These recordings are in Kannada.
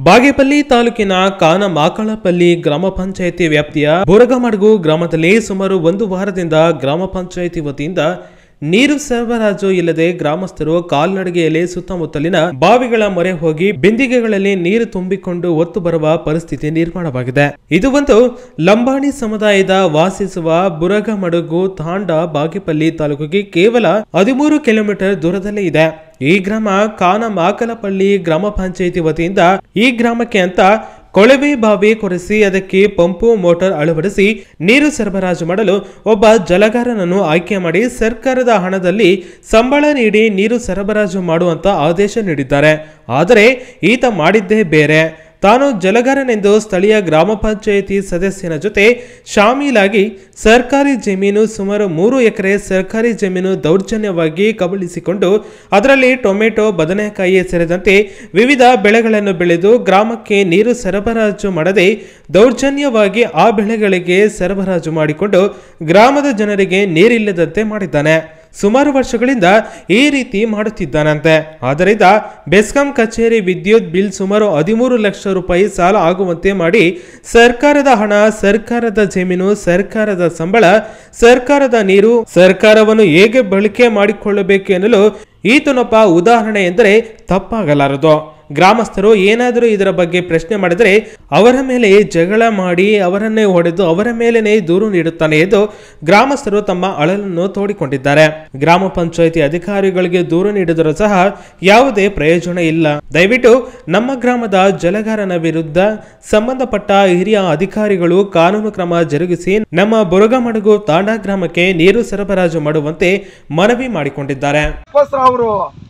ಬಾಗೇಪಲ್ಲಿ ತಾಲೂಕಿನ ಕಾನಮಾಕಳಪಲ್ಲಿ ಗ್ರಾಮ ಪಂಚಾಯಿತಿ ವ್ಯಾಪ್ತಿಯ ಬುರಗಮಡಗು ಗ್ರಾಮದಲ್ಲಿ ಸುಮಾರು ಒಂದು ವಾರದಿಂದ ಗ್ರಾಮ ಪಂಚಾಯಿತಿ ವತಿಯಿಂದ ನೀರು ಸರಬರಾಜು ಇಲ್ಲದೆ ಗ್ರಾಮಸ್ಥರು ಕಾಲ್ನಡಿಗೆಯಲ್ಲಿ ಸುತ್ತಮುತ್ತಲಿನ ಬಾವಿಗಳ ಮೊರೆ ಹೋಗಿ ಬಿಂದಿಗೆಗಳಲ್ಲಿ ನೀರು ತುಂಬಿಕೊಂಡು ಒತ್ತು ಬರುವ ಪರಿಸ್ಥಿತಿ ನಿರ್ಮಾಣವಾಗಿದೆ ಇದು ಒಂದು ಲಂಬಾಣಿ ಸಮುದಾಯದ ವಾಸಿಸುವ ಬುರಗಮಡುಗು ತಾಂಡ ಬಾಗೇಪಲ್ಲಿ ತಾಲೂಕಿಗೆ ಕೇವಲ ಹದಿಮೂರು ಕಿಲೋಮೀಟರ್ ದೂರದಲ್ಲೇ ಇದೆ ಈ ಗ್ರಾಮ ಕಾನಮಾಕಲಪಳ್ಳಿ ಗ್ರಾಮ ಪಂಚಾಯಿತಿ ವತಿಯಿಂದ ಈ ಗ್ರಾಮಕ್ಕೆ ಅಂತ ಕೊಳವೆ ಬಾವಿ ಕೊರೆಸಿ ಅದಕ್ಕೆ ಪಂಪು ಮೋಟಾರ್ ಅಳವಡಿಸಿ ನೀರು ಸರಬರಾಜು ಮಾಡಲು ಒಬ್ಬ ಜಲಗಾರನನ್ನು ಆಯ್ಕೆ ಮಾಡಿ ಸರ್ಕಾರದ ಹಣದಲ್ಲಿ ಸಂಬಳ ನೀಡಿ ನೀರು ಸರಬರಾಜು ಮಾಡುವಂತ ಆದೇಶ ನೀಡಿದ್ದಾರೆ ಆದರೆ ಈತ ಮಾಡಿದ್ದೇ ಬೇರೆ ತಾನು ಜಲಗಾರನೆಂದು ಸ್ಥಳೀಯ ಗ್ರಾಮ ಪಂಚಾಯಿತಿ ಸದಸ್ಯನ ಜೊತೆ ಶಾಮೀಲಾಗಿ ಸರ್ಕಾರಿ ಜಮೀನು ಸುಮಾರು ಮೂರು ಎಕರೆ ಸರ್ಕಾರಿ ಜಮೀನು ದೌರ್ಜನ್ಯವಾಗಿ ಕಬಳಿಸಿಕೊಂಡು ಅದರಲ್ಲಿ ಟೊಮೆಟೊ ಬದನೆಕಾಯಿ ಸೇರಿದಂತೆ ವಿವಿಧ ಬೆಳೆಗಳನ್ನು ಬೆಳೆದು ಗ್ರಾಮಕ್ಕೆ ನೀರು ಸರಬರಾಜು ಮಾಡದೆ ದೌರ್ಜನ್ಯವಾಗಿ ಆ ಬೆಳೆಗಳಿಗೆ ಸರಬರಾಜು ಮಾಡಿಕೊಂಡು ಗ್ರಾಮದ ಜನರಿಗೆ ನೀರಿಲ್ಲದಂತೆ ಮಾಡಿದ್ದಾನೆ ಸುಮಾರು ವರ್ಷಗಳಿಂದ ಈ ರೀತಿ ಮಾಡುತ್ತಿದ್ದಾನಂತೆ ಆದ್ದರಿಂದ ಬೆಸ್ಕಾಂ ಕಚೇರಿ ವಿದ್ಯುತ್ ಬಿಲ್ ಸುಮಾರು ಹದಿಮೂರು ಲಕ್ಷ ರೂಪಾಯಿ ಸಾಲ ಆಗುವಂತೆ ಮಾಡಿ ಸರ್ಕಾರದ ಹಣ ಸರ್ಕಾರದ ಜಮೀನು ಸರ್ಕಾರದ ಸಂಬಳ ಸರ್ಕಾರದ ನೀರು ಸರ್ಕಾರವನ್ನು ಹೇಗೆ ಬಳಕೆ ಮಾಡಿಕೊಳ್ಳಬೇಕು ಎನ್ನಲು ಈತನೊಬ್ಬ ಉದಾಹರಣೆ ಎಂದರೆ ತಪ್ಪಾಗಲಾರದು ಗ್ರಾಮಸ್ಥರು ಏನಾದರೂ ಇದರ ಬಗ್ಗೆ ಪ್ರಶ್ನೆ ಮಾಡಿದರೆ ಅವರ ಮೇಲೆ ಜಗಳ ಮಾಡಿ ಅವರನ್ನೇ ಹೊಡೆದು ಅವರ ಮೇಲೇನೆ ದೂರು ನೀಡುತ್ತಾನೆ ಎಂದು ಗ್ರಾಮಸ್ಥರು ತಮ್ಮ ಅಳಲನ್ನು ತೋಡಿಕೊಂಡಿದ್ದಾರೆ ಗ್ರಾಮ ಪಂಚಾಯಿತಿ ಅಧಿಕಾರಿಗಳಿಗೆ ದೂರು ನೀಡಿದರೂ ಸಹ ಯಾವುದೇ ಪ್ರಯೋಜನ ಇಲ್ಲ ದಯವಿಟ್ಟು ನಮ್ಮ ಗ್ರಾಮದ ಜಲಗಾರನ ವಿರುದ್ಧ ಸಂಬಂಧಪಟ್ಟ ಹಿರಿಯ ಅಧಿಕಾರಿಗಳು ಕಾನೂನು ಕ್ರಮ ಜರುಗಿಸಿ ನಮ್ಮ ಬುರಗಮಡುಗು ತಾಂಡಾ ಗ್ರಾಮಕ್ಕೆ ನೀರು ಸರಬರಾಜು ಮಾಡುವಂತೆ ಮನವಿ ಮಾಡಿಕೊಂಡಿದ್ದಾರೆ ಅದಕ್ಕೋಸ್ಕರ ಅವರು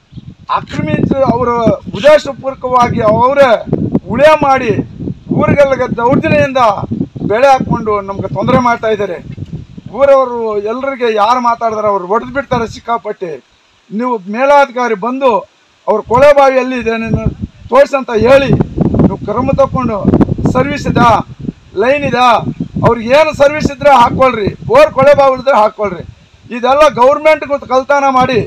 ಆಕ್ರಮಿಸಿ ಅವರು ಉದ್ದೇಶಪೂರ್ವಕವಾಗಿ ಅವರೇ ಉಳೆ ಮಾಡಿ ಊರಿಗೆಲ್ಲ ದೌರ್ಜನ್ಯದಿಂದ ಬೆಳೆ ಹಾಕ್ಕೊಂಡು ನಮ್ಗೆ ತೊಂದರೆ ಮಾಡ್ತಾ ಇದ್ದಾರೆ ಊರವರು ಎಲ್ಲರಿಗೆ ಯಾರು ಮಾತಾಡಿದ್ರೆ ಅವ್ರು ಹೊಡೆದು ಬಿಡ್ತಾರೆ ಸಿಕ್ಕಾಪಟ್ಟೆ ನೀವು ಮೇಲಾಧಿಕಾರಿ ಬಂದು ಅವ್ರ ಕೊಳೆ ಬಾವಿ ಎಲ್ಲಿದೆ ನೀನು ತೋರಿಸಂತ ಹೇಳಿ ನೀವು ಕ್ರಮ ತಗೊಂಡು ಸರ್ವಿಸ್ ಇದಾ ಲೈನ್ ಇದಾ ಅವ್ರಿಗೆ ಏನು ಸರ್ವಿಸ್ ಇದ್ರೆ ಹಾಕ್ಕೊಳ್ರಿ ಬೋರ್ ಕೊಳೆ ಬಾವಿ ಇದ್ರೆ ಹಾಕ್ಕೊಳ್ರಿ ಇದೆಲ್ಲ ಗೌರ್ಮೆಂಟ್ ಕಲ್ತಾನ ಮಾಡಿ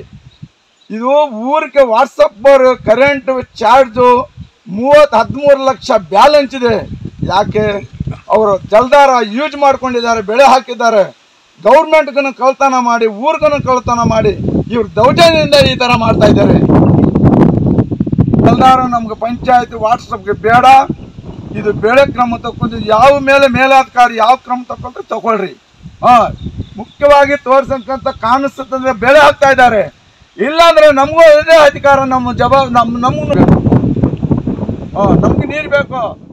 ಇದು ಊರಿಗೆ ವಾಟ್ಸಪ್ ಬೋರ್ ಕರೆಂಟ್ ಚಾರ್ಜು ಮೂವತ್ತು ಹದಿಮೂರು ಲಕ್ಷ ಬ್ಯಾಲೆನ್ಸ್ ಇದೆ ಯಾಕೆ ಅವರು ಜಲ್ದಾರ ಯೂಸ್ ಮಾಡ್ಕೊಂಡಿದ್ದಾರೆ ಬೆಳೆ ಹಾಕಿದ್ದಾರೆ ಗೌರ್ಮೆಂಟ್ಗೂ ಕಳ್ತನ ಮಾಡಿ ಊರಿಗೂ ಕಳ್ತನ ಮಾಡಿ ಇವ್ರು ದೌರ್ಜನ್ಯದಿಂದ ಈ ಥರ ಮಾಡ್ತಾ ಇದ್ದಾರೆ ಜಲ್ದಾರ ನಮ್ಗೆ ಪಂಚಾಯತ್ ವಾಟ್ಸಪ್ಗೆ ಬೇಡ ಇದು ಬೆಳೆ ಕ್ರಮ ತಕೊಂಡು ಯಾವ ಮೇಲೆ ಮೇಲಾಧಿಕಾರಿ ಯಾವ ಕ್ರಮ ತಗೊಂಡ್ರೆ ತಗೊಳ್ರಿ ಹಾಂ ಮುಖ್ಯವಾಗಿ ತೋರ್ಸಕ್ಕಂತ ಕಾಣಿಸ್ತಂದ್ರೆ ಬೆಳೆ ಹಾಕ್ತಾ ಇದ್ದಾರೆ ಇಲ್ಲಾಂದ್ರೆ ನಮಗೂ ಅದೇ ಅಧಿಕಾರ ನಮ್ಮ ಜವಾಬ್ ನಮ್ಮ ನಮ್ಗೆ ಹಾಂ ನಮ್ಗೆ ನೀರು ಬೇಕು